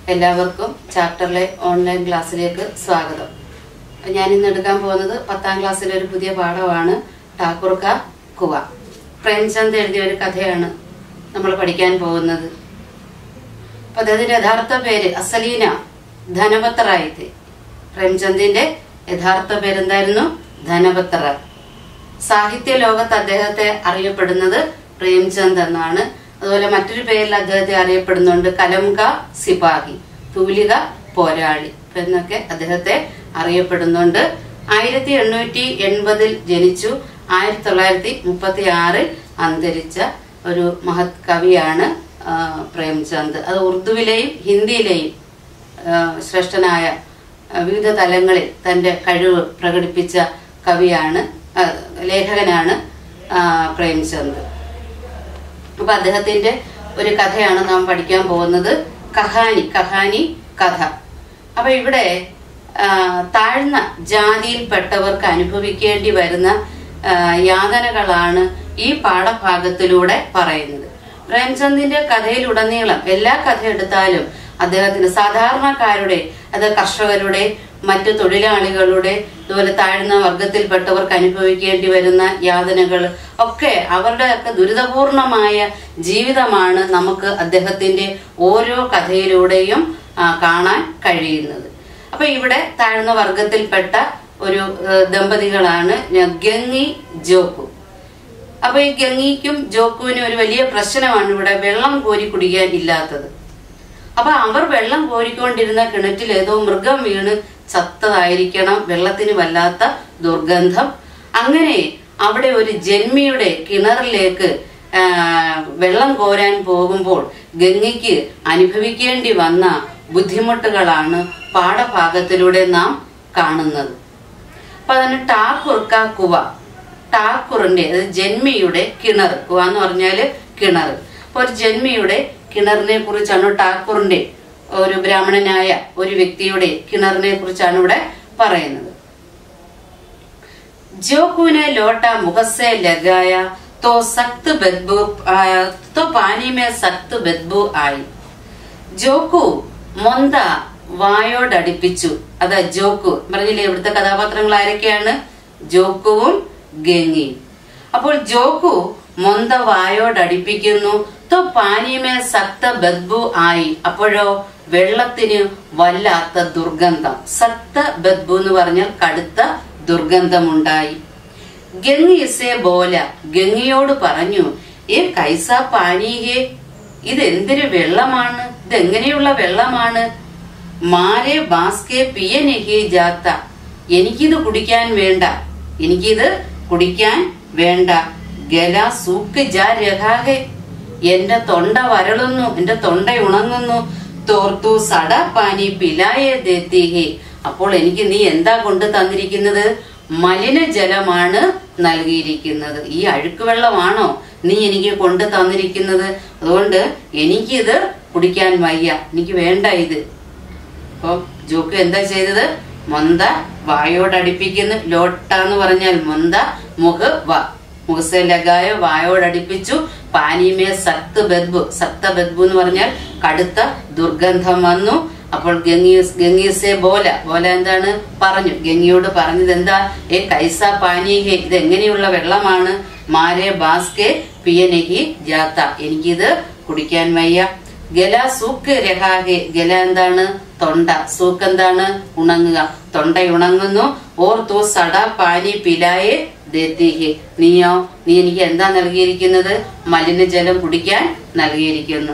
എല്ലാവർക്കും ചാപ്റ്ററിലെ ഓൺലൈൻ ക്ലാസ്സിലേക്ക് സ്വാഗതം ഞാൻ ഇന്ന് എടുക്കാൻ പോകുന്നത് പത്താം ക്ലാസ്സിലെ ഒരു പുതിയ പാഠമാണ് ഠാക്കൂർക്ക കുവ പ്രേംചന്ദ് എഴുതിയ ഒരു കഥയാണ് നമ്മൾ പഠിക്കാൻ പോകുന്നത് അപ്പൊ അദ്ദേഹത്തിന്റെ യഥാർത്ഥ പേര് അസലീന ധനപത്രായിത്ത് പ്രേംചന്ദിന്റെ യഥാർത്ഥ പേരെന്തായിരുന്നു ധനപത്ര സാഹിത്യ ലോകത്ത് അദ്ദേഹത്തെ അറിയപ്പെടുന്നത് പ്രേംചന്ദ് എന്നാണ് അതുപോലെ മറ്റൊരു പേരിൽ അദ്ദേഹത്തെ അറിയപ്പെടുന്നുണ്ട് കലംക സിപാഹി തൂലിക പോരാളി എന്നൊക്കെ അദ്ദേഹത്തെ അറിയപ്പെടുന്നുണ്ട് ആയിരത്തി എണ്ണൂറ്റി എൺപതിൽ ജനിച്ചു ആയിരത്തി തൊള്ളായിരത്തി മുപ്പത്തി ആറിൽ അന്തരിച്ച ഒരു മഹത് കവിയാണ് ആ, പ്രേംചന്ദ് അത് ഉറുദുവിലെയും ഹിന്ദിയിലെയും ആ, ശ്രേഷ്ഠനായ ആ, വിവിധ തലങ്ങളിൽ തന്റെ കഴിവ് പ്രകടിപ്പിച്ച കവിയാണ് ആ, ലേഖകനാണ് ആ, പ്രേംചന്ദ് അപ്പൊ അദ്ദേഹത്തിന്റെ ഒരു കഥയാണ് നാം പഠിക്കാൻ പോകുന്നത് കഹാനി കഹാനി കഥ അപ്പൊ ഇവിടെ ആ, താഴ്ന്ന ജാതിയിൽപ്പെട്ടവർക്ക് അനുഭവിക്കേണ്ടി വരുന്ന ആ, യാതനകളാണ് ഈ പാഠഭാഗത്തിലൂടെ പറയുന്നത് പ്രേംചന്ദിന്റെ കഥയിലുടനീളം എല്ലാ കഥ എടുത്താലും അദ്ദേഹത്തിന് സാധാരണക്കാരുടെ അത് കർഷകരുടെ മറ്റു തൊഴിലാളികളുടെ അതുപോലെ താഴ്ന്ന വർഗത്തിൽപ്പെട്ടവർക്ക് അനുഭവിക്കേണ്ടി വരുന്ന യാതനകൾ ഒക്കെ അവരുടെ ഒക്കെ ദുരിതപൂർണമായ ജീവിതമാണ് നമുക്ക് അദ്ദേഹത്തിന്റെ ഓരോ കഥയിലൂടെയും ആ, കാണാൻ കഴിയുന്നത് അപ്പൊ ഇവിടെ താഴ്ന്ന വർഗത്തിൽപ്പെട്ട ഒരു ഏഹ്, ദമ്പതികളാണ് ഗംഗി ജോക്കു അപ്പൊ ഈ ഗംഗിക്കും ജോക്കുവിനും ഒരു വലിയ പ്രശ്നമാണ് ഇവിടെ വെള്ളം കോരി കുടിക്കാൻ ഇല്ലാത്തത് അപ്പൊ അവർ വെള്ളം കോരിക്കൊണ്ടിരുന്ന കിണറ്റിൽ ഏതോ മൃഗം വീണ് ചത്തതായിരിക്കണം വെള്ളത്തിന് വല്ലാത്ത ദുർഗന്ധം അങ്ങനെ അവിടെ ഒരു ജന്മിയുടെ കിണറിലേക്ക് ആ, വെള്ളം കോരാൻ പോകുമ്പോൾ ഗംഗയ്ക്ക് അനുഭവിക്കേണ്ടി വന്ന ബുദ്ധിമുട്ടുകളാണ് പാഠഭാഗത്തിലൂടെ നാം കാണുന്നത് അപ്പൊ അതിന് ടാക്കുർക്ക കുവ ടാക്കുറിന്റെ അതായത് ജന്മിയുടെ കിണർ കുവ എന്ന് പറഞ്ഞാല് കിണർ അപ്പൊ ഒരു ജന്മിയുടെ കിണറിനെ കുറിച്ചാണ് ടാക്കുറിന്റെ ഒരു ബ്രാഹ്മണനായ ഒരു വ്യക്തിയുടെ കിണറിനെ കുറിച്ചാണ് ഇവിടെ പറയുന്നത് जो ने लोटा मुख से लगाया तो सख्त बदबू आया तो पानी में सख्त बदबू आई ജോക്കു മൊന്ത വായോടടുപ്പിച്ചു അതാ ജോക്കു പറഞ്ഞില്ലേ ഇവിടുത്തെ കഥാപാത്രങ്ങൾ ആരൊക്കെയാണ് ജോക്കുവും ഗംഗയും അപ്പോൾ ജോക്കു മൊന്ത വായോടടിപ്പിക്കുന്നു തോ പാനീമേ സക്ത ബദ്ബു ആയി അപ്പോഴോ വെള്ളത്തിന് വല്ലാത്ത ദുർഗന്ധം സക്ത ബദ്ബു എന്ന് പറഞ്ഞാൽ കടുത്ത ദുർഗന്ധമുണ്ടായി ഗംഗി ഇസേ ബോല ഗംഗയോട് പറഞ്ഞു ഏ കൈസ പാനീഹേ ഇതെന്തൊരു വെള്ളമാണ് ഇതെങ്ങനെയുള്ള വെള്ളമാണ് മാരെ ബാസ്കെ പിയനെഹി ജാത്ത എനിക്കിത് കുടിക്കാൻ വേണ്ട എനിക്കിത് കുടിക്കാൻ വേണ്ട ഗല സൂക്ക് ജാ രഹാഹെ എന്റെ തൊണ്ട വരളുന്നു എന്റെ തൊണ്ട ഉണങ്ങുന്നു തോർത്തു സട പാനി പിലായെ ദേത്തിഹെ അപ്പോൾ എനിക്ക് നീ എന്താ കൊണ്ട് തന്നിരിക്കുന്നത് മലിനജലമാണ് നൽകിയിരിക്കുന്നത് ഈ അഴുക്ക് വെള്ളമാണോ നീ എനിക്ക് കൊണ്ട് തന്നിരിക്കുന്നത് അതുകൊണ്ട് എനിക്കിത് കുടിക്കാൻ വയ്യ എനിക്ക് വേണ്ട ഇത് അപ്പൊ ജോക്ക് എന്താ ചെയ്തത് മൊന്ത വായോടടിപ്പിക്കുന്നു ലോട്ട എന്ന് പറഞ്ഞാൽ മൊന്ത മുഖ വ മുഖസെ ലഗായോ വായോടടിപ്പിച്ചു പാനീമേ സത്ത് ബദ്ബു സത്ത ബദ്ബു എന്ന് പറഞ്ഞാൽ കടുത്ത ദുർഗന്ധം വന്നു അപ്പോൾ ഗംഗീസ് ഗംഗീസെ ബോല ബോല എന്താണ് പറഞ്ഞു ഗംഗയോട് പറഞ്ഞത് എന്താ ഏ കൈസ പാനീഹെ ഇത് എങ്ങനെയുള്ള വെള്ളമാണ് മാരെ ബാസ്കെ പിയനെഹി ജാത്ത എനിക്കിത് കുടിക്കാൻ വയ്യ ഗല സൂക്ക് രഹാഹെ ഗല എന്താണ് തൊണ്ട സൂക്ക് എന്താണ് ഉണങ്ങുക തൊണ്ട ഉണങ്ങുന്നു ഓർ തോ സട പാനി പിലായെ ദേത്തിഹെ നീയോ നീ എനിക്ക് എന്താ നൽകിയിരിക്കുന്നത് മലിനജലം കുടിക്കാൻ നൽകിയിരിക്കുന്നു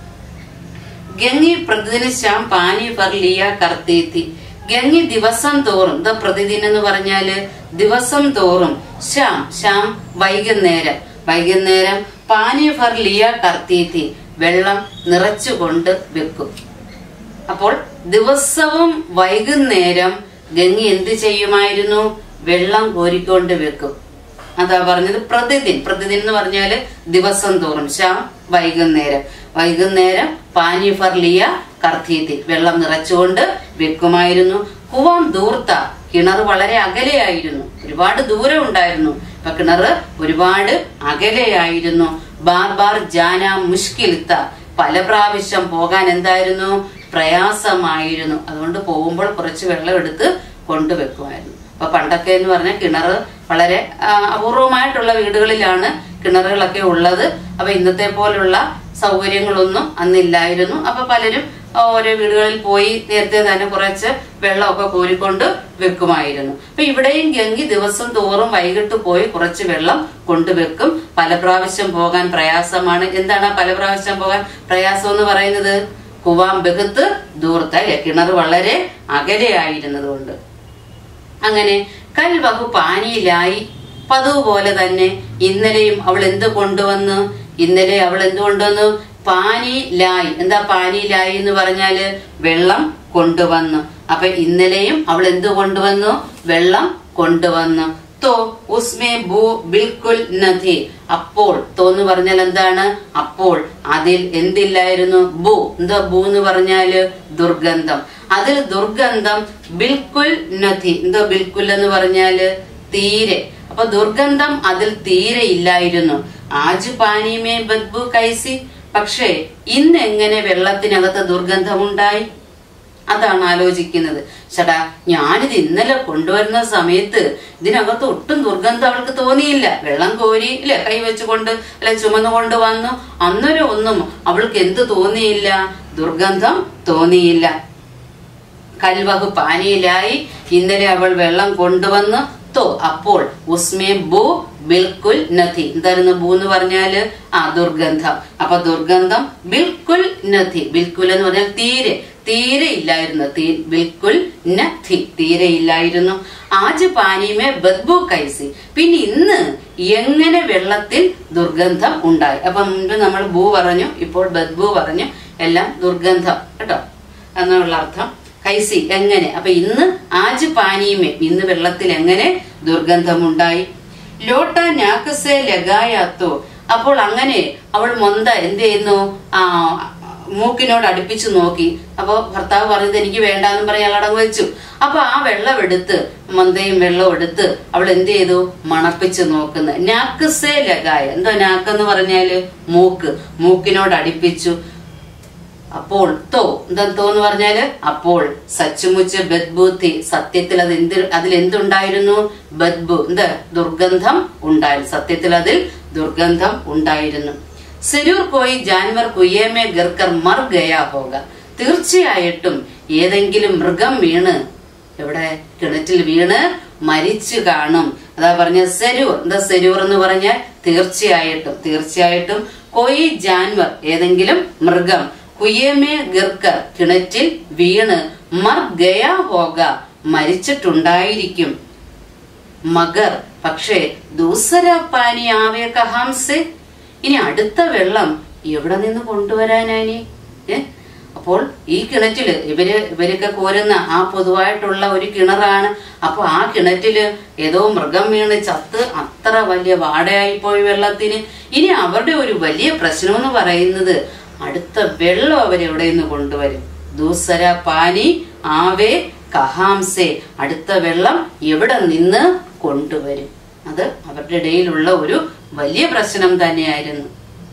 ഗംഗി പ്രതിദിന ശ്യാം പാനി പർ ലിയ കർത്തേത്തി ഗംഗി ദിവസം തോറും ഇത് പ്രതിദിനം എന്ന് പറഞ്ഞാല് ദിവസം തോറും ശ്യാം ശ്യാം വൈകുന്നേരം വൈകുന്നേരം പാനി ഫർ ലിയ കർത്തേത്തി വെള്ളം നിറച്ചുകൊണ്ട് വെക്കും അപ്പോൾ ദിവസവും വൈകുന്നേരം ഗംഗി എന്ത് ചെയ്യുമായിരുന്നു വെള്ളം കോരിക്കൊണ്ട് വെക്കും അതാ പറഞ്ഞത് പ്രതിദിൻ പ്രതിദിൻ എന്ന് പറഞ്ഞാല് ദിവസം തോറും ശ്യാം വൈകുന്നേരം വൈകുന്നേരം പാനി ഫർലിയ കർത്തീത്തി വെള്ളം നിറച്ചുകൊണ്ട് വെക്കുമായിരുന്നു കുവാം ദൂർത്ത കിണർ വളരെ അകലെയായിരുന്നു ഒരുപാട് ദൂരം ഉണ്ടായിരുന്നു ഇപ്പൊ കിണർ ഒരുപാട് അകലെയായിരുന്നു ബാർ ബാർ ജാന മുഷ്കിൽത്ത പല പ്രാവശ്യം പോകാൻ എന്തായിരുന്നു പ്രയാസമായിരുന്നു അതുകൊണ്ട് പോകുമ്പോൾ കുറച്ച് വെള്ളം എടുത്ത് കൊണ്ടുവെക്കുമായിരുന്നു അപ്പൊ പണ്ടൊക്കെ എന്ന് പറഞ്ഞാൽ കിണർ വളരെ ആ, അപൂർവമായിട്ടുള്ള വീടുകളിലാണ് കിണറുകളൊക്കെ ഉള്ളത് അപ്പൊ ഇന്നത്തെ പോലുള്ള സൗകര്യങ്ങളൊന്നും അന്നില്ലായിരുന്നു അപ്പൊ പലരും ആ, ഓരോ വീടുകളിൽ പോയി നേരത്തെ തന്നെ കുറച്ച് വെള്ളമൊക്കെ കോരിക്കൊണ്ട് വെക്കുമായിരുന്നു അപ്പൊ ഇവിടെയും ഗംഗി ദിവസം തോറും വൈകിട്ട് പോയി കുറച്ച് വെള്ളം കൊണ്ടുവെക്കും പല പ്രാവശ്യം പോകാൻ പ്രയാസമാണ് എന്താണ് ആ പല പ്രാവശ്യം പോകാൻ പ്രയാസം എന്ന് പറയുന്നത് കുവാം ബഹത്ത് ദൂർത്ത അല്ലെ കിണർ വളരെ അകലെയായിരുന്നത് കൊണ്ട് അങ്ങനെ കൽവഹു പാനിയിലായി പതിവ് പോലെ തന്നെ ഇന്നലെയും അവൾ എന്ത് കൊണ്ടുവന്നു ഇന്നലെ അവൾ എന്ത് കൊണ്ടുവന്നു പാനിലായി എന്താ പാനിലായി എന്ന് പറഞ്ഞാല് വെള്ളം കൊണ്ടുവന്നു അപ്പൊ ഇന്നലെയും അവൾ എന്ത് കൊണ്ടുവന്നു വെള്ളം കൊണ്ടുവന്നു തോ ഉസ്മേ ബു ബിൽക്കുൽ നദി അപ്പോൾ തോ എന്ന് പറഞ്ഞാൽ എന്താണ് അപ്പോൾ അതിൽ എന്തില്ലായിരുന്നു ബു എന്താ ബു എന്ന് പറഞ്ഞാല് ദുർഗന്ധം അതിൽ ദുർഗന്ധം ബിൽക്കുൽ നദി എന്താ ബിൽക്കുൽ എന്ന് പറഞ്ഞാല് തീരെ അപ്പൊ ദുർഗന്ധം അതിൽ തീരെ ഇല്ലായിരുന്നു ആജ് പാനീമേ ബദ്ബു കൈസി പക്ഷേ ഇന്ന് എങ്ങനെ വെള്ളത്തിനകത്ത് ദുർഗന്ധമുണ്ടായി അതാണ് ആലോചിക്കുന്നത് ചേട്ടാ ഞാനിത് ഇന്നലെ കൊണ്ടുവരുന്ന സമയത്ത് ഇതിനകത്ത് ഒട്ടും ദുർഗന്ധം അവൾക്ക് തോന്നിയില്ല വെള്ളം കോരി ഇല്ല കൈ വെച്ചുകൊണ്ട് അല്ലെ ചുമന്നുകൊണ്ട് വന്നു അന്നേരം ഒന്നും അവൾക്ക് എന്ത് തോന്നിയില്ല ദുർഗന്ധം തോന്നിയില്ല കൽവഹു പാനിയിലായി ഇന്നലെ അവൾ വെള്ളം കൊണ്ടുവന്ന് തോ അപ്പോൾ ഉസ്മേ ബു ബിൽക്കുൽ നഥി എന്തായിരുന്നു ബു എന്ന് പറഞ്ഞാല് ആ ദുർഗന്ധം അപ്പൊ ദുർഗന്ധം ബിൽക്കുൽ നഥി ബിൽക്കുൽ എന്ന് പറഞ്ഞാൽ തീരെ തീരെ ഇല്ലായിരുന്നു തീ- ബിൽക്കുൽ നഥി തീരെ ഇല്ലായിരുന്നു ആജ് പാനിമേ ബദ്ബു കൈസി പിന്നെ ഇന്ന് എങ്ങനെ വെള്ളത്തിൽ ദുർഗന്ധം ഉണ്ടായി അപ്പൊ മുൻപ് നമ്മൾ ബു പറഞ്ഞു ഇപ്പോൾ ബദ്ബു പറഞ്ഞു എല്ലാം ദുർഗന്ധം കേട്ടോ എന്നുള്ള അർത്ഥം കൈസി എങ്ങനെ അപ്പൊ ഇന്ന് ആജ് പാനീയമേ ഇന്ന് വെള്ളത്തിൽ എങ്ങനെ ദുർഗന്ധമുണ്ടായി ലോട്ട ഞാക്കസെ ലഗായാത്തോ അപ്പോൾ അങ്ങനെ അവൾ മൊന്ത എന്ത് ചെയ്യുന്നു ആ മൂക്കിനോട് അടുപ്പിച്ചു നോക്കി അപ്പൊ ഭർത്താവ് പറഞ്ഞത് എനിക്ക് വേണ്ടാന്ന് പറഞ്ഞ് അയാൾ അടങ്ങ് വെച്ചു അപ്പൊ ആ വെള്ളം എടുത്ത് മൊന്തയും വെള്ളവും എടുത്ത് അവൾ എന്ത് ചെയ്തു മണപ്പിച്ച് നോക്കുന്നു നാക്കസേ ലഗായ എന്തോ നാക്കെന്ന് പറഞ്ഞാല് മൂക്ക് മൂക്കിനോട് അടുപ്പിച്ചു അപ്പോൾ തോ എന്താ തോ എന്ന് പറഞ്ഞാല് അപ്പോൾ സച്ചുമുച്ച് ബദ്ബൂത്തി സത്യത്തിൽ അത് എന്ത് അതിൽ എന്തുണ്ടായിരുന്നു ബദ്ബു എന്ത് ദുർഗന്ധം ഉണ്ടായിരുന്നു സത്യത്തിൽ അതിൽ ദുർഗന്ധം ഉണ്ടായിരുന്നു സെരൂർ പോയി ജാൻവർ കുയ്യേമേ ഗർക്കർ മർ ഗയാ ഹോക തീർച്ചയായിട്ടും ഏതെങ്കിലും മൃഗം വീണ് എവിടെ കിണറ്റിൽ വീണ് മരിച്ചു കാണും അതാ പറഞ്ഞ സെരൂർ എന്താ സെരൂർ എന്ന് പറഞ്ഞാൽ തീർച്ചയായിട്ടും തീർച്ചയായിട്ടും കൊയ് ജാൻവർ ഏതെങ്കിലും മൃഗം കുയ്യമേ ഗർക്കർ കിണറ്റിൽ വീണ് മർ ഗയാ ഹോക മരിച്ചിട്ടുണ്ടായിരിക്കും മഗർ പക്ഷേ ദൂസര പാനി ആവേ കഹാംസെ ഇനി അടുത്ത വെള്ളം എവിടെ നിന്ന് കൊണ്ടുവരാനാനി ഏ അപ്പോൾ ഈ കിണറ്റില് ഇവര് ഇവരൊക്കെ കോരുന്ന ആ പൊതുവായിട്ടുള്ള ഒരു കിണറാണ് അപ്പൊ ആ കിണറ്റില് ഏതോ മൃഗം വീണ് ചത്ത് അത്ര വലിയ വാടയായി പോയി വെള്ളത്തിന് ഇനി അവരുടെ ഒരു വലിയ പ്രശ്നം എന്ന് പറയുന്നത് അടുത്ത വെള്ളം അവരെവിടെ നിന്ന് കൊണ്ടുവരും ദൂസര പാനി ആവേ കഹാംസെ അടുത്ത വെള്ളം എവിടെ നിന്ന് കൊണ്ടുവരും അത് അവരുടെ ഇടയിലുള്ള ഒരു വലിയ പ്രശ്നം തന്നെയായിരുന്നു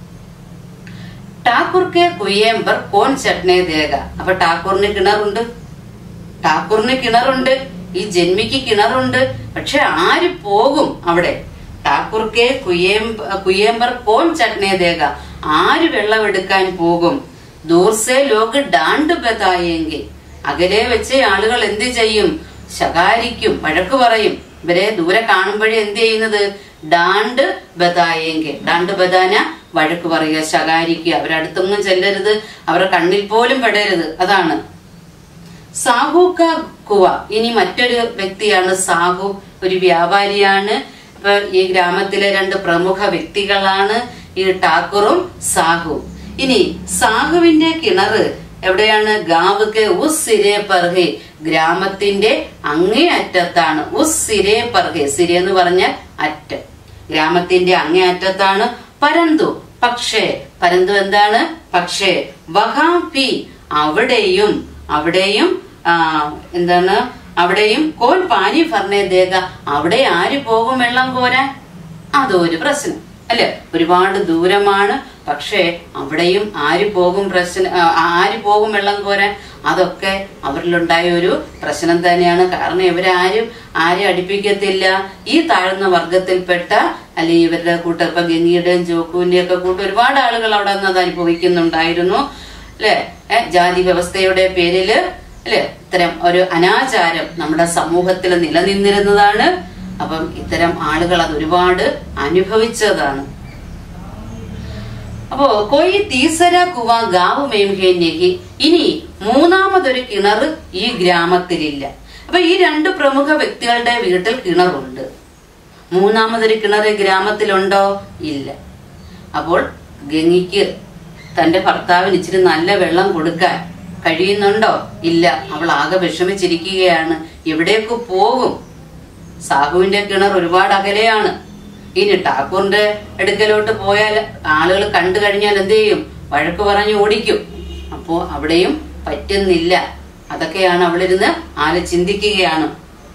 ടാക്കൂർക്ക് കുയ്യേമ്പർ കോൺ ചട്നെ ദേക അപ്പൊ ടാക്കൂറിന് കിണറുണ്ട് ടാക്കൂറിന് കിണറുണ്ട് ഈ ജന്മിക്ക് കിണറുണ്ട് പക്ഷെ ആര് പോകും അവിടെ ടാക്കൂർക്കെ കുയ്യേമ്പ കുയ്യേമ്പർ കോൺ ചട്നെ ദേക ആര് വെള്ളം എടുക്കാൻ പോകും ദൂർസെ ലോക് ഡാണ്ട് ബതായെങ്കിൽ അകലെ വെച്ച് ആളുകൾ എന്ത് ചെയ്യും ശകാരിക്കും വഴക്ക് പറയും ഇവരെ ദൂരെ കാണുമ്പോഴേ എന്ത് ചെയ്യുന്നത് ഡാണ്ട് ബതായെങ്കിൽ ഡാണ്ട് ബദാന വഴക്ക് പറയുക ശകാരിക്കുക അവരടുത്തൊന്നും ചെല്ലരുത് അവരുടെ കണ്ണിൽ പോലും പെടരുത് അതാണ് സാഹുക്ക കുവ ഇനി മറ്റൊരു വ്യക്തിയാണ് സാഹു ഒരു വ്യാപാരിയാണ് ഇപ്പൊ ഈ ഗ്രാമത്തിലെ രണ്ട് പ്രമുഖ വ്യക്തികളാണ് ഈ ടാക്കൂറും സാഹു ഇനി സാഹുവിന്റെ കിണറ് എവിടെയാണ് ഗാവുക്ക് ഉസ് സിരെ പർഹെ ഗ്രാമത്തിന്റെ അങ്ങേ അറ്റത്താണ് ഉസ് സിരെ പർഹെ സിരെ എന്ന് പറഞ്ഞാൽ അറ്റം ഗ്രാമത്തിന്റെ അങ്ങേ അറ്റത്താണ് പരന്തു പക്ഷേ പരന്തു എന്താണ് പക്ഷേ വഹാപി അവിടെയും അവിടെയും ആ, എന്താണ് അവിടെയും കോൻ പാനി ഫർണേ ദേക അവിടെ ആര് പോകും വെള്ളം കോരാൻ അതൊരു പ്രശ്നം അല്ലെ ഒരുപാട് ദൂരമാണ് പക്ഷേ അവിടെയും ആര് പോകും പ്രശ്നം ആ, ആര് പോകും വെള്ളം കോരാൻ അതൊക്കെ അവരിലുണ്ടായ ഒരു പ്രശ്നം തന്നെയാണ് കാരണം ഇവരാരും ആരും അടുപ്പിക്കത്തില്ല ഈ താഴ്ന്ന വർഗത്തിൽപ്പെട്ട അല്ലെങ്കിൽ ഇവരുടെ കൂട്ടം ഇപ്പൊ ഗംഗയുടെയും ജോക്കുവിന്റെയും ഒക്കെ കൂട്ടം ഒരുപാട് ആളുകൾ അവിടെ നിന്ന് അത് അനുഭവിക്കുന്നുണ്ടായിരുന്നു അല്ലെ ജാതി വ്യവസ്ഥയുടെ പേരില് അല്ലെ ഇത്തരം ഒരു അനാചാരം നമ്മുടെ സമൂഹത്തിൽ നിലനിന്നിരുന്നതാണ് അപ്പം ഇത്തരം ആളുകൾ അത് ഒരുപാട് അനുഭവിച്ചതാണ് അപ്പോ കൊയ് തീസര കുവ ഗാവ് മേംഹേ നെഹി ഇനി മൂന്നാമതൊരു കിണർ ഈ ഗ്രാമത്തിലില്ല അപ്പൊ ഈ രണ്ട് പ്രമുഖ വ്യക്തികളുടെ വീട്ടിൽ കിണറുണ്ട് മൂന്നാമതൊരു കിണർ ഈ ഗ്രാമത്തിലുണ്ടോ ഇല്ല അപ്പോൾ ഗംഗയ്ക്ക് തന്റെ ഭർത്താവിന് ഇച്ചിരി നല്ല വെള്ളം കൊടുക്കാൻ കഴിയുന്നുണ്ടോ ഇല്ല അവൾ ആകെ വിഷമിച്ചിരിക്കുകയാണ് എവിടേക്ക് പോകും സാഹുവിന്റെ കിണർ ഒരുപാട് അകലെയാണ് ഇനി ഠാക്കൂറിന്റെ അടുക്കലോട്ട് പോയാൽ ആളുകൾ കണ്ടു കഴിഞ്ഞാൽ എന്ത് ചെയ്യും വഴക്ക് പറഞ്ഞ് ഓടിക്കും അപ്പോ അവിടെയും പറ്റുന്നില്ല അതൊക്കെയാണ് അവളിരുന്ന് ആള് ചിന്തിക്കുകയാണ്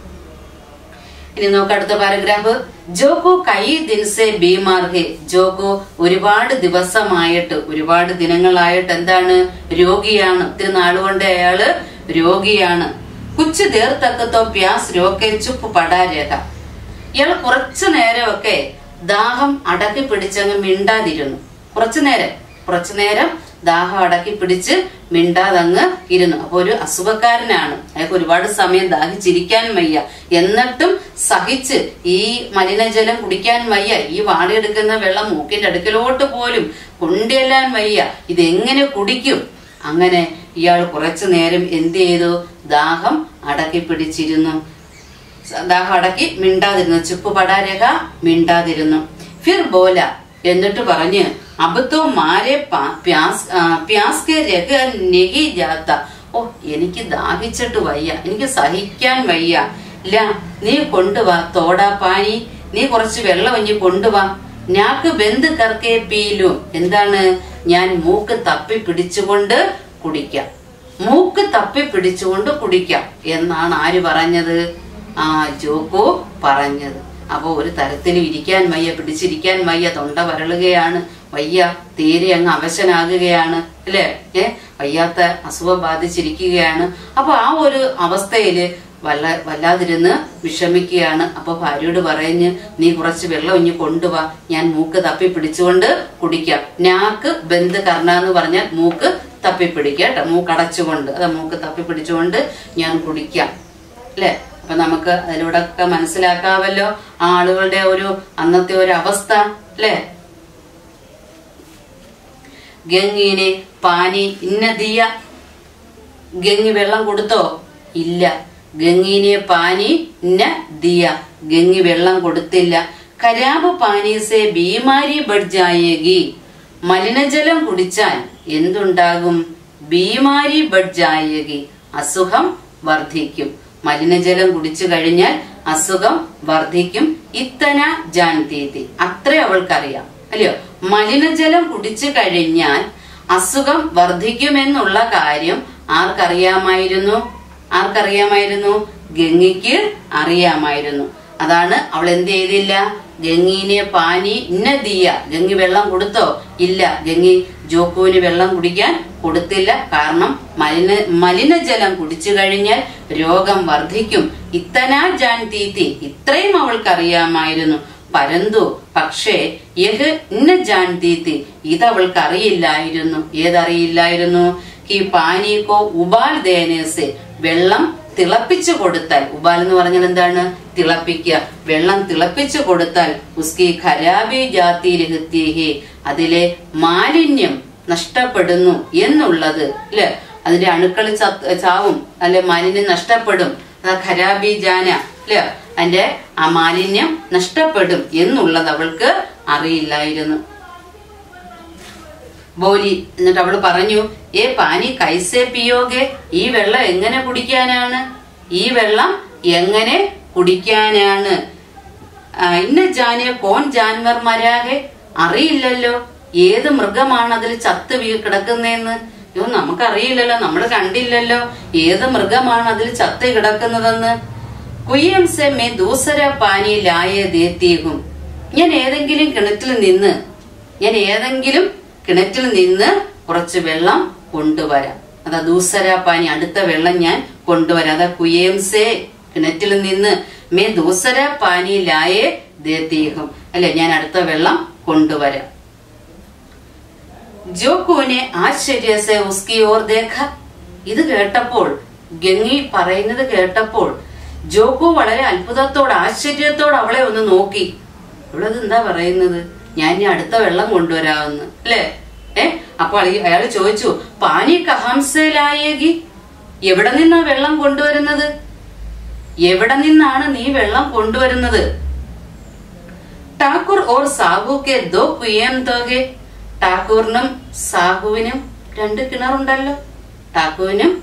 ഇനി നോക്ക് അടുത്ത പാരഗ്രാഫ് ജോക്കോ കൈ ദിൻസെ ബീമാർ ഹെ ജോക്കോ ഒരുപാട് ദിവസമായിട്ട് ഒരുപാട് ദിനങ്ങളായിട്ട് എന്താണ് രോഗിയാണ് ഒത്തിരി നാളുകൊണ്ട് അയാള് രോഗിയാണ് കുച്ചു ദേർത്തക്കത്തോ പ്യാസ് രോക്കെ ചുപ്പ് പടാരേഖ ഇയാൾ കുറച്ചു നേരമൊക്കെ ദാഹം അടക്കി പിടിച്ചങ്ങ് മിണ്ടാതിരുന്നു കുറച്ചു നേരം കുറച്ചു നേരം ദാഹം അടക്കി പിടിച്ച് മിണ്ടാതങ്ങ് ഇരുന്നു അപ്പൊ ഒരു അസുഖക്കാരനാണ് അയാൾക്ക് ഒരുപാട് സമയം ദാഹിച്ചിരിക്കാൻ വയ്യ എന്നിട്ടും സഹിച്ച് ഈ മലിനജലം കുടിക്കാൻ വയ്യ ഈ വാടിയെടുക്കുന്ന വെള്ളം മൂക്കിന്റെ അടുക്കലോട്ട് പോലും കൊണ്ടുചെല്ലാൻ വയ്യ ഇതെങ്ങനെ കുടിക്കും അങ്ങനെ ഇയാൾ കുറച്ചു നേരം എന്ത് ചെയ്തു ദാഹം അടക്കി പിടിച്ചിരുന്നു ദാഹം അടക്കി മിണ്ടാതിരുന്നു ചുപ്പ് പടാരക മിണ്ടാതിരുന്നു ഫിർ ബോല എന്നിട്ട് പറഞ്ഞ് അബത്തോ മാരെ പാ- പ്യാസ് ആ, പ്യാസ് കെ രഹ നെഹി ജാത്ത ഓ എനിക്ക് ദാഹിച്ചിട്ട് വയ്യ എനിക്ക് സഹിക്കാൻ വയ്യ ഇല്ല നീ കൊണ്ടുവാ തോടാ പാനി നീ കുറച്ച് വെള്ളം ഇഞ്ഞി കൊണ്ടുവാ ഞാക്ക് ബന്ധ് കർക്കെ പീലു എന്താണ് ഞാൻ മൂക്ക് തപ്പി പിടിച്ചുകൊണ്ട് കുടിക്കാം മൂക്ക് തപ്പി പിടിച്ചുകൊണ്ട് കുടിക്കാം എന്നാണ് ആര് പറഞ്ഞത് ആ ജോക്കോ പറഞ്ഞത് അപ്പൊ ഒരു തരത്തിലും ഇരിക്കാൻ വയ്യ പിടിച്ചിരിക്കാൻ വയ്യ തൊണ്ട വരളുകയാണ് വയ്യ തീരെ അങ്ങ് അവശനാകുകയാണ് അല്ലേ ഏ വയ്യാത്ത അസുഖം ബാധിച്ചിരിക്കുകയാണ് അപ്പൊ ആ ഒരു അവസ്ഥയില് വല്ല വല്ലാതിരുന്ന് വിഷമിക്കുകയാണ് അപ്പൊ ഭാര്യയോട് പറഞ്ഞ് നീ കുറച്ച് വെള്ളം ഇഞ്ഞ് കൊണ്ടുവാ ഞാൻ മൂക്ക് തപ്പി പിടിച്ചുകൊണ്ട് കുടിക്കാം നാക്ക് ബന്ധ് കർണ എന്ന് പറഞ്ഞാൽ മൂക്ക് തപ്പി പിടിക്കുക കേട്ടോ മൂക്ക് അടച്ചുകൊണ്ട് അത് മൂക്ക് തപ്പി പിടിച്ചുകൊണ്ട് ഞാൻ കുടിക്കാം അല്ലെ അപ്പൊ നമുക്ക് അതിലൂടെ ഒക്കെ മനസ്സിലാക്കാവല്ലോ ആ ആളുകളുടെ ഒരു അന്നത്തെ ഒരു അവസ്ഥ അല്ലെ ഗംഗീനെ പാനി ഇന്നതിയ ഗംഗി വെള്ളം കൊടുത്തോ ഇല്ല ഗംഗീനെ പാനി ന ദിയ ഗംഗി വെള്ളം കൊടുത്തില്ല കരാബ് പാനീസെ ബീമാരി ബഡ്ജായേഗി മലിനജലം കുടിച്ചാൽ എന്തുണ്ടാകും ബീമാരി ബഡ്ജായേഗി അസുഖം വർദ്ധിക്കും മലിനജലം കുടിച്ചു കഴിഞ്ഞാൽ അസുഖം വർദ്ധിക്കും ഇത്തന ജാൻ തീതി അത്ര അവൾക്കറിയാം അല്ലയോ മലിനജലം കുടിച്ചു കഴിഞ്ഞാൽ അസുഖം വർദ്ധിക്കുമെന്നുള്ള കാര്യം ആർക്കറിയാമായിരുന്നു ആർക്കറിയാമായിരുന്നു ഗംഗയ്ക്ക് അറിയാമായിരുന്നു അതാണ് അവൾ എന്ത് ചെയ്തില്ല ഗംഗീനെ പാനി ഇന്ന ദിയ ഗംഗി വെള്ളം കൊടുത്തോ ഇല്ല ഗംഗി ജോക്കുവിന് വെള്ളം കുടിക്കാൻ കൊടുത്തില്ല കാരണം മലിന മലിനജലം കുടിച്ചു കഴിഞ്ഞാൽ രോഗം വർദ്ധിക്കും ഇത്തനാ ജാൻ തീത്തി ഇത്രയും അവൾക്ക് അറിയാമായിരുന്നു പരന്തു പക്ഷേ യഹ് ഇന്ന ജാൻ തീത്തി ഇതവൾക്ക് അറിയില്ലായിരുന്നു ഏതറിയില്ലായിരുന്നു ഈ പാനീക്കോ ഉപാൽ ദേനേസെ വെള്ളം തിളപ്പിച്ചു കൊടുത്താൽ ഉപാൽ എന്ന് പറഞ്ഞാൽ എന്താണ് തിളപ്പിക്കുക വെള്ളം തിളപ്പിച്ചു കൊടുത്താൽ ഉസ്കി ഖരാബി ജാതി രഹത്യഹി അതിലെ മാലിന്യം നഷ്ടപ്പെടുന്നു എന്നുള്ളത് അല്ലെ അതിന്റെ അണുക്കൾ ചത്ത് ചാവും അല്ലെ മാലിന്യം നഷ്ടപ്പെടും അതാ ഖരാബി ജാന അല്ലെ അതിന്റെ ആ മാലിന്യം നഷ്ടപ്പെടും എന്നുള്ളത് അവൾക്ക് അറിയില്ലായിരുന്നു ബോലി എന്നിട്ട് അവള് പറഞ്ഞു ഏ പാനി കൈസേ പിയോകെ ഈ വെള്ളം എങ്ങനെ കുടിക്കാനാണ് ഈ വെള്ളം എങ്ങനെ കുടിക്കാനാണ് ആ, ഇന്ന ജാനിയ കോൺ ജാൻവർ മരാകെ അറിയില്ലല്ലോ ഏത് മൃഗമാണ് അതിൽ ചത്ത് വീ കിടക്കുന്നതെന്ന് അയ്യോ നമുക്കറിയില്ലല്ലോ നമ്മൾ കണ്ടില്ലല്ലോ ഏത് മൃഗമാണ് അതിൽ ചത്ത് കിടക്കുന്നതെന്ന് കുയ്യം സെ മേ ദൂസര പാനി ലായ ദേത്തീകും ഞാൻ ഏതെങ്കിലും കിണറ്റിൽ നിന്ന് ഞാൻ ഏതെങ്കിലും കിണറ്റിൽ നിന്ന് കുറച്ച് വെള്ളം കൊണ്ടുവരാം അതാ ദൂസര പാനി അടുത്ത വെള്ളം ഞാൻ കൊണ്ടുവരാം അതാ കുയേംസേ കിണറ്റിൽ നിന്ന് മേ ദൂസര പാനി ലായേ ദേത്തീഹം അല്ലെ ഞാൻ അടുത്ത വെള്ളം കൊണ്ടുവരാം ജോക്കുവിനെ ആശ്ചര്യസെ ഉസ്കി ഓർ ദേഖ ഇത് കേട്ടപ്പോൾ ഗംഗി പറയുന്നത് കേട്ടപ്പോൾ ജോക്കു വളരെ അത്ഭുതത്തോട് ആശ്ചര്യത്തോട് അവളെ ഒന്ന് നോക്കി അവളത് എന്താ പറയുന്നത് ഞാൻ ഇനി അടുത്ത വെള്ളം കൊണ്ടുവരാമെന്ന് അല്ലേ ഏ അപ്പൊ അയാൾ ചോദിച്ചു പാനി കഹംസയിലായേകി എവിടെ നിന്നാ വെള്ളം കൊണ്ടുവരുന്നത് എവിടെ നിന്നാണ് നീ വെള്ളം കൊണ്ടുവരുന്നത് ടാക്കൂർ ഓർ സാഹു കെ ദോ കുയേം തോകെ ടാക്കൂറിനും സാഹുവിനും രണ്ട് കിണറുണ്ടല്ലോ ടാക്കൂവിനും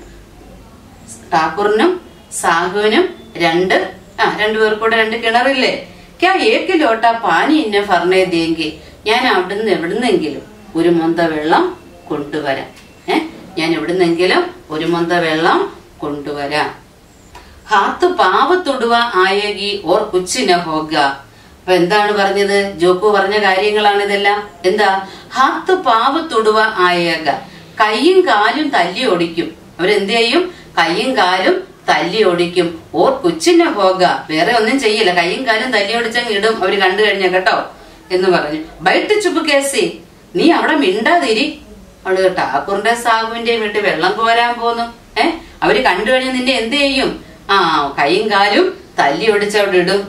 ടാക്കൂറിനും സാഹുവിനും രണ്ട് ആ രണ്ടുപേർക്കൂടെ രണ്ട് കിണറില്ലേ ക്യാ ഏക്ക് ലോട്ട പാനി ഇന്നെ ഫർണേ ദേങ്കി ഞാൻ അവിടുന്ന് എവിടുന്നെങ്കിലും ഒരു മൊന്ത വെള്ളം കൊണ്ടുവരാം ഏ ഞാൻ എവിടുന്നെങ്കിലും ഒരു മൊന്ത വെള്ളം കൊണ്ടുവരാം ഹാത്ത് പാവത്തൊടുവ ആയകി ഓർ കുച്ചിന ഹോഗ അപ്പൊ എന്താണ് പറഞ്ഞത് ജോക്കു പറഞ്ഞ കാര്യങ്ങളാണ് ഇതെല്ലാം എന്താ ഹാത്ത് പാവത്തൊടുവ ആയക കൈയും കാലും തല്ലി ഓടിക്കും അവരെന്ത് ചെയ്യും കൈയും കാലും തല്ലി ഓടിക്കും ഓർ കൊച്ചിന്റെ ഹോഗ വേറെ ഒന്നും ചെയ്യില്ല കൈയും കാലും തല്ലി ഓടിച്ചങ്ങ് ഇടും അവര് കണ്ടു കഴിഞ്ഞ കേട്ടോ എന്ന് പറഞ്ഞു ബൈട്ട് ചുപ്പ് കേസി നീ അവിടെ മിണ്ടാതിരി അവള് ടാക്കൂറിന്റെ സാഹുവിന്റെ വീട്ടിൽ വെള്ളം കോരാൻ പോന്നു ഏ അവര് കണ്ടു കഴിഞ്ഞ് നിന്നെ എന്ത് ചെയ്യും ആ കൈയും കാലും തല്ലി ഒടിച്ച് അവിടെ ഇടും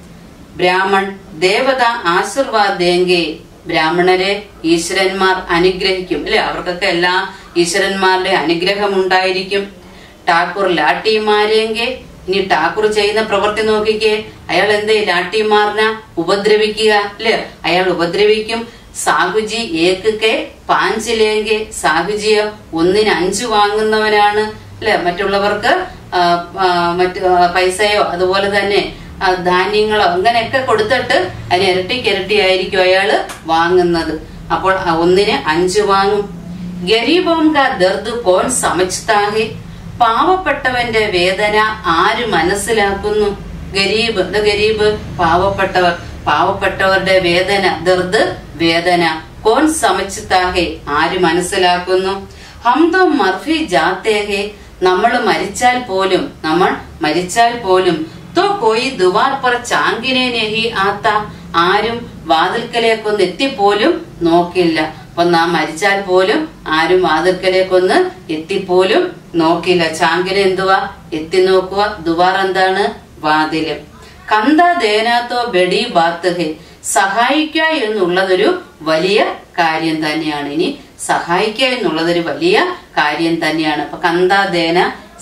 ബ്രാഹ്മൺ ദേവത ആശീർവാദേങ്കെ ബ്രാഹ്മണരെ ഈശ്വരന്മാർ അനുഗ്രഹിക്കും അല്ലെ അവർക്കൊക്കെ എല്ലാ ഈശ്വരന്മാരുടെ അനുഗ്രഹം ഉണ്ടായിരിക്കും ടാക്കൂർ ലാട്ടിമാരെങ്കെ ഇനി ടാക്കൂർ ചെയ്യുന്ന പ്രവൃത്തി നോക്കിക്കേ അയാൾ എന്തേ ലാട്ടിമാറിനെ ഉപദ്രവിക്കുക അല്ലെ അയാൾ ഉപദ്രവിക്കും സാഹുജി ഏക്കൊക്കെ പാഞ്ചിലേങ്കെ സാഹുജിയ ഒന്നിന് അഞ്ചു വാങ്ങുന്നവനാണ് അല്ലെ മറ്റുള്ളവർക്ക് ആ, ആ, മറ്റ് ആ, പൈസയോ അതുപോലെ തന്നെ ആ, ധാന്യങ്ങളോ അങ്ങനെയൊക്കെ കൊടുത്തിട്ട് അതിന് ഇരട്ടിക്ക് ഇരട്ടിയായിരിക്കും അയാള് വാങ്ങുന്നത് അപ്പോൾ ആ ഒന്നിന് അഞ്ച് വാങ്ങും ഗരീബോം കാ ദർദ് കോൺ സമജ്താഹെ പാവപ്പെട്ടവന്റെ വേദന ആര് മനസ്സിലാക്കുന്നു ഗരീബ് ഇത് ഗരീബ് പാവപ്പെട്ടവർ പാവപ്പെട്ടവരുടെ വേദന ദർദ് വേദന കോൺ സമജ്താഹെ ആര് മനസ്സിലാക്കുന്നു ഹംദോ മർഫി ജാത്തേഹെ നമ്മൾ മരിച്ചാൽ പോലും നമ്മൾ മരിച്ചാൽ പോലും തോ കോയി ദുവാർ പർ ചാങ്കിനെ നെഹി ആത്ത ആരും വാതിൽക്കലേക്കൊന്ന് എത്തിപ്പോലും നോക്കില്ല അപ്പൊ നാം മരിച്ചാൽ പോലും ആരും വാതിൽക്കലേക്കൊന്ന് എത്തിപ്പോലും നോക്കില്ല ചാങ്കിനെ എന്തുവാ എത്തി നോക്കുക ദുവാർ എന്താണ് വാതില് കന്ത ദേനാത്തോ ബെഡി ബാത്തുഹെ സഹായിക്കുക എന്നുള്ളതൊരു വലിയ കാര്യം തന്നെയാണ് ഇനി സഹായിക്കുക എന്നുള്ളതൊരു വലിയ കാര്യം തന്നെയാണ് അപ്പൊ കന്താദേന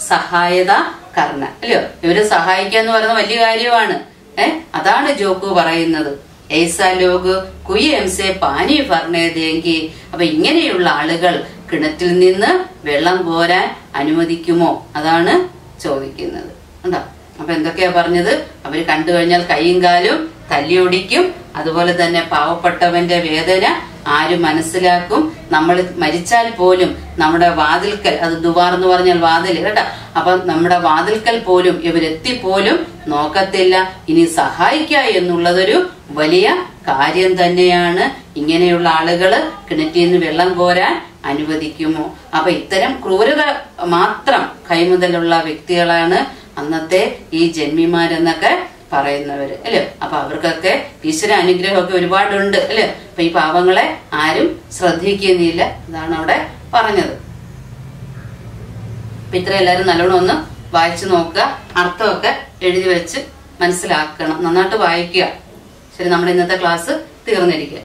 സഹായത കർണ അല്ലയോ ഇവര് സഹായിക്കുക എന്ന് പറയുന്നത് വലിയ കാര്യമാണ് ഏ അതാണ് ജോക്കു പറയുന്നത് ഏസ ലോക് കുയെംസെ പാനി ഫർണേതെങ്കി അപ്പൊ ഇങ്ങനെയുള്ള ആളുകൾ കിണറ്റിൽ നിന്ന് വെള്ളം കോരാൻ അനുവദിക്കുമോ അതാണ് ചോദിക്കുന്നത് ഉണ്ടോ അപ്പൊ എന്തൊക്കെയാ പറഞ്ഞത് അവര് കണ്ടു കഴിഞ്ഞാൽ കൈയും കാലും തല്ലിയൊടിക്കും അതുപോലെ തന്നെ പാവപ്പെട്ടവന്റെ വേദന ആര് മനസ്സിലാക്കും നമ്മൾ മരിച്ചാൽ പോലും നമ്മുടെ വാതിൽക്കൽ അത് ദുവാർ എന്ന് പറഞ്ഞാൽ വാതിൽ കേട്ടോ അപ്പൊ നമ്മുടെ വാതിൽക്കൽ പോലും ഇവരെത്തിപ്പോലും നോക്കത്തില്ല ഇനി സഹായിക്കുക എന്നുള്ളതൊരു വലിയ കാര്യം തന്നെയാണ് ഇങ്ങനെയുള്ള ആളുകള് കിണറ്റിൽ നിന്ന് വെള്ളം കോരാൻ അനുവദിക്കുമോ അപ്പൊ ഇത്തരം ക്രൂരത മാത്രം കൈമുതലുള്ള വ്യക്തികളാണ് അന്നത്തെ ഈ ജന്മിമാരെന്നൊക്കെ പറയുന്നവര് അല്ലേ അപ്പൊ അവർക്കൊക്കെ ഈശ്വര അനുഗ്രഹമൊക്കെ ഒരുപാടുണ്ട് അല്ലേ അപ്പൊ ഈ പാവങ്ങളെ ആരും ശ്രദ്ധിക്കുന്നില്ല ഇതാണ് അവിടെ പറഞ്ഞത് അപ്പൊ ഇത്ര എല്ലാരും നല്ലോണം ഒന്ന് വായിച്ചു നോക്കുക അർത്ഥമൊക്കെ എഴുതി വെച്ച് മനസ്സിലാക്കണം നന്നായിട്ട് വായിക്കുക ശരി നമ്മുടെ ഇന്നത്തെ ക്ലാസ് തീർന്നിരിക്കുക